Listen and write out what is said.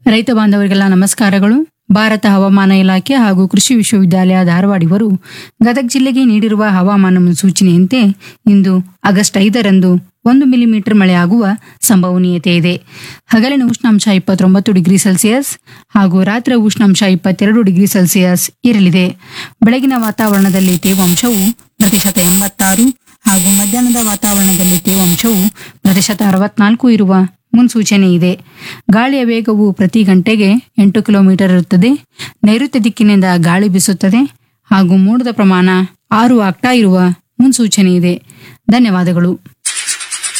ರೈತ ಬಾಂಧವರಿಗೆಲ್ಲ ನಮಸ್ಕಾರಗಳು ಭಾರತ ಹವಾಮಾನ ಇಲಾಖೆ ಹಾಗೂ ಕೃಷಿ ವಿಶ್ವವಿದ್ಯಾಲಯ ಧಾರವಾಡ ಇವರು ಗದಗ ಜಿಲ್ಲೆಗೆ ನೀಡಿರುವ ಹವಾಮಾನ ಮುನ್ಸೂಚನೆಯಂತೆ ಇಂದು ಆಗಸ್ಟ್ ಐದರಂದು ಒಂದು ಮಿಲಿಮೀಟರ್ ಮಳೆಯಾಗುವ ಸಂಭವನೀಯತೆ ಇದೆ ಹಗಲಿನ ಉಷ್ಣಾಂಶ ಇಪ್ಪತ್ತೊಂಬತ್ತು ಡಿಗ್ರಿ ಸೆಲ್ಸಿಯಸ್ ಹಾಗೂ ರಾತ್ರಿ ಉಷ್ಣಾಂಶ ಇಪ್ಪತ್ತೆರಡು ಡಿಗ್ರಿ ಸೆಲ್ಸಿಯಸ್ ಇರಲಿದೆ ಬೆಳಗಿನ ವಾತಾವರಣದಲ್ಲಿ ತೇವಾಂಶವು ಪ್ರತಿಶತ ಎಂಬತ್ತಾರು ಹಾಗೂ ಮಧ್ಯಾಹ್ನದ ವಾತಾವರಣದಲ್ಲಿ ತೇವಾಂಶವು ಪ್ರತಿಶತ ಅರವತ್ನಾಲ್ಕು ಇರುವ ಮುನ್ಸೂಚನೆ ಇದೆ ಗಾಳಿಯ ವೇಗವು ಪ್ರತಿ ಗಂಟೆಗೆ ಎಂಟು ಕಿಲೋಮೀಟರ್ ಇರುತ್ತದೆ ನೈಋತ್ಯ ದಿಕ್ಕಿನಿಂದ ಗಾಳಿ ಬೀಸುತ್ತದೆ ಹಾಗೂ ಮೋಡದ ಪ್ರಮಾಣ ಆರು ಆಗ್ತಾ ಇರುವ ಮುನ್ಸೂಚನೆ ಇದೆ ಧನ್ಯವಾದಗಳು